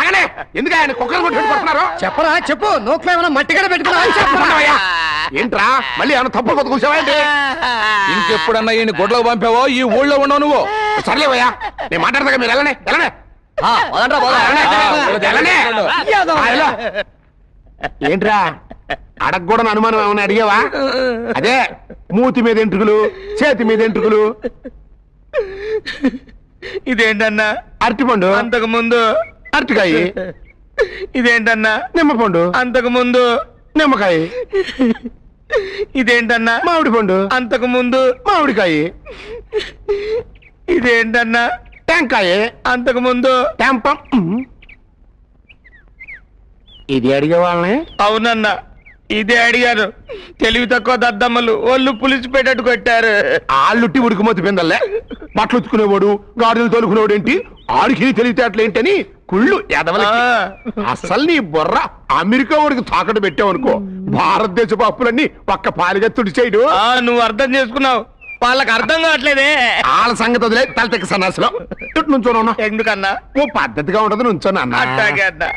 ఆగనే ఎందుకు ఆయన కుక్కర్ కొట్టి కొడుతున్నారు చెప్పరా చెప్పు నోట్లో ఏమైనా మట్టిగడ పెట్టుకున్నా చెప్పండవయ్యా. ఏంట్రా మళ్ళీ ఏమైనా తప్పులు కొత్త కూర్చావా ఏంటి ఇంకెప్పుడన్నా ఈయన గొడ్లకు పంపావో ఈ ఊళ్ళో ఉండవు నువ్వు సర్లేవయ్యా నేను మాట్లాడదా మీరు వెళ్ళనే వెళ్ళనే ఆ, వదలరా, వదలరా. వెళ్ళనే. ఆ, వెళ్ళు. ఏంట్రా అడగకూడని అనుమానం ఏమైనా అడిగావా అదే మూతి మీద ఎంట్రుకులు చేతి మీద ఎంట్రుకులు ఇదేంటన్నా అరటిపండు అంతకు ముందు అరటికాయ ఇదేంటన్నా నిమ్మపండు అంతకు ముందు నిమ్మకాయ ఇదేంటన్నా మామిడి పండు అంతకు ముందు మామిడికాయ ఇదేంటన్నా టెంకాయ అంతకు ముందు టెంపం ఇది అడిగే వాళ్ళని అవునన్నా ఇదే అడిగారు తెలివి తక్కువ దద్దమ్మలు ఒళ్ళు పులిసి పెట్టట్టు కొట్టారు ఆళ్ళుట్టి ఉడికిమతి పిందల్లే బట్టలు ఉతుకునేవాడు గాడిదలు తోలుకునేవాడు ఏంటి ఆడికి తెలివితేటలు ఏంటని కుళ్ళు ఎదవలకి అసలు నీ బుర్ర అమెరికా వాడికి తాకట్టు పెట్టావనుకో భారతదేశపు అప్పులన్నీ పక్క పాలిగా తుడిచేయడు ఆ, నువ్వు అర్థం చేసుకున్నావు వాళ్ళకి అర్థం కావట్లేదే వాళ్ళ సంగతి వదిలే తలతెక్క సన్నాసిలో ఇటు నుంచోను ఎందుకన్నా ఓ పద్ధతిగా ఉండదు నుంచోను అన్న అట్టాగే అన్నా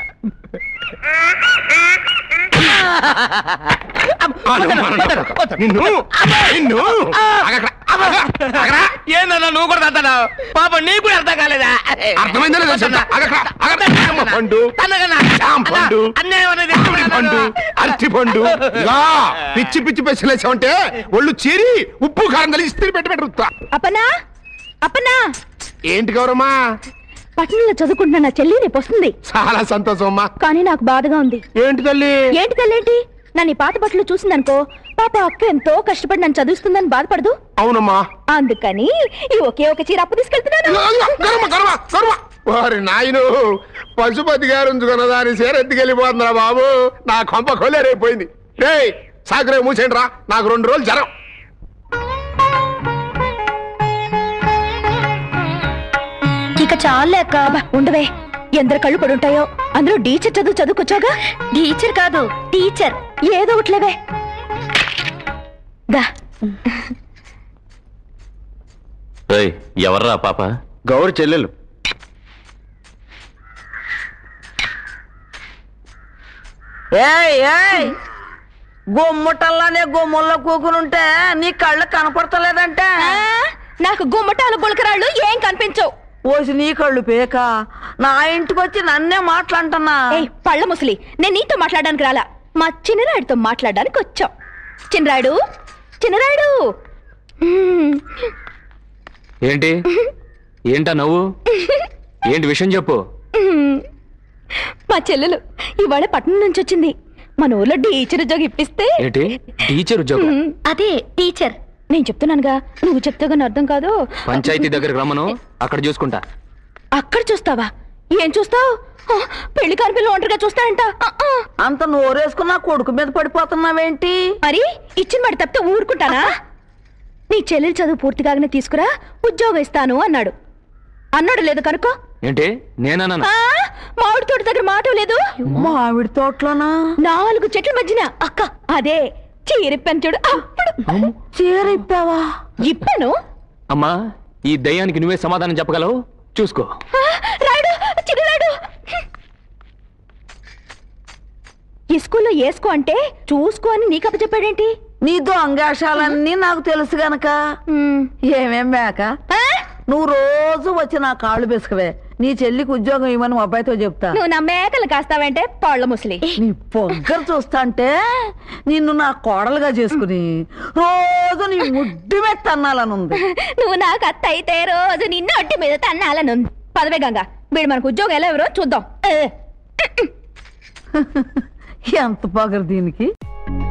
నిన్ను నిన్ను ఆగక్కడ, ఆగక్కడ, ఆగరా. ఏందన్నా నువ్వు కూడా తన్నావు పాప నీకు కూడా అర్థం కాలేదా అర్థమైందో లేదో చెప్తా. ఆగక్కడ, ఆగక్కడ. నిమ్మ పండు జామ పండు మామిడి పండు అరటి పండు ఇలా పిచ్చి పిచ్చి పెసలేసామంటే ఒళ్ళు చీరి ఉప్పు కారం కలిసి ఇస్త్రీ పెట్టి పెట్టుతా అప్పనా అప్పనా ఏంటి గౌరమ్మా పట్టణంలో చదువుకుంటున్న నా చెల్లి రేపు వస్తుంది చాలా సంతోషం అమ్మా కానీ నాకు బాధగా ఉంది ఏంటి తల్లి ఏంటి తల్లేంటి నన్ను ఈ పాత బట్టలు చూసిందనుకో పాప అక్క ఎంతో కష్టపడి నన్ను చదివిస్తుందని బాధపడదు అవునమ్మా అందుకని ఈ ఒకే ఒక చీర అప్పు తీసుకెళ్తున్నాను గర్వ గర్వ గర్వ వారి నాయను పశుపతి గారు ఉంచుకున్న దాని సేరెత్తికెళ్ళిపోతుందిరా బాబు నా కొంప కొలేరైపోయింది రే సాకురే మూసేయండి రా నాకు రెండు రోజులు జ్వరం ఇక చాలేక ఉండవే ఎందరు కళ్ళు పడుంటాయో అందులో టీచర్ చదువు చదువుకొచ్చాగా టీచర్ కాదు టీచర్ ఏదో ఒకట్లేవే దా ఎవర్రా పాప గౌరి చెల్లెలు ఏయ్ ఏయ్ గుమ్మటల్లానే గుమ్మల్లో కూకునుంటే నీ కళ్ళు కనపడతలేదంటే ఆ, నాకు గుమ్మటాలు గులకరాళ్ళు ఏం కనిపించవు ఓసి నీ కళ్ళు పేక నా ఇంటికి వచ్చి నన్నే మాట్లాంటున్నా ఏయ్ పళ్ళ ముసలి నేను నీతో మాట్లాడడానికి రాలా మా చిన్నరాయుడితో మాట్లాడడానికి వచ్చాం చిన్నరాయుడు చిన్నరాయుడు మ్మ్. ఏంటి ఏంటా నవ్వు ఏంటి విషయం చెప్పు మ్మ్. మా చెల్లెలు ఇవాళ పట్నం నుంచి వచ్చింది మన ఊర్లో టీచర్ ఉద్యోగం ఇప్పిస్తే ఏంటి టీచర్ ఉద్యోగం మ్మ్. అదే టీచర్ నేను చెప్తున్నానుగా నువ్వు చెప్తే కానీ అర్థం కాదు పంచాయతీ దగ్గరకు రమ్మను అక్కడ చూసుకుంటా అక్కడ చూస్తావా ఏం చూస్తావు పెళ్లి కాని పిల్లలు ఒంటరిగా చూస్తానంట ఆ, ఆ. అంత నోరేసుకున్నా కొడుకు మీద పడిపోతున్నావేంటి మరి ఇచ్చిన మాట తప్పితే ఊరుకుంటానా నీ చెల్లెలు చదువు పూర్తి కాగానే తీసుకురా ఉద్యోగం ఇస్తాను అన్నాడు అన్నాడు లేదు కనుకో ఏంటి నేనన్నా ఆ, మామిడి తోట దగ్గర మాట లేదు మామిడి తోటలోనా నాలుగు చెట్ల మధ్యన అక్క అదే చీరిప్పాను చూడు అప్పుడు చీర ఇప్పావా ఇప్పాను అమ్మా ఈ దయ్యానికి నువ్వే సమాధానం చెప్పగలవు చూసుకో ఆ, రాడు చిన్నరాడు ఈ స్కూల్లో వేసుకో అంటే చూసుకో అని నీకు అప్పచెప్పాడేంటి నీ దొంగాషాలన్నీ నాకు తెలుసు గనక మ్, ఏమేం మేక ఆ? నువ్వు రోజు వచ్చి నా కాళ్ళు బెసుకవే నీ చెల్లికి ఉద్యోగం ఇవ్వమని మా అబ్బాయితో చెప్తా నువ్వు నా మేకలు కాస్తావంటే పళ్ళ ముసలి నీ పొగ్గరు చూస్తాంటే నిన్ను నా కోడలుగా చేసుకుని రోజు నీ ముడ్డు మీద తన్నాలని ఉంది నువ్వు నాకు అత్త అయితే రోజు నిన్ను అట్టి మీద తన్నాలను పదవే గంగ వీడు మనకు ఉద్యోగం ఎలా ఎవరో చూద్దాం ఏ. ఎంత పొగరు దీనికి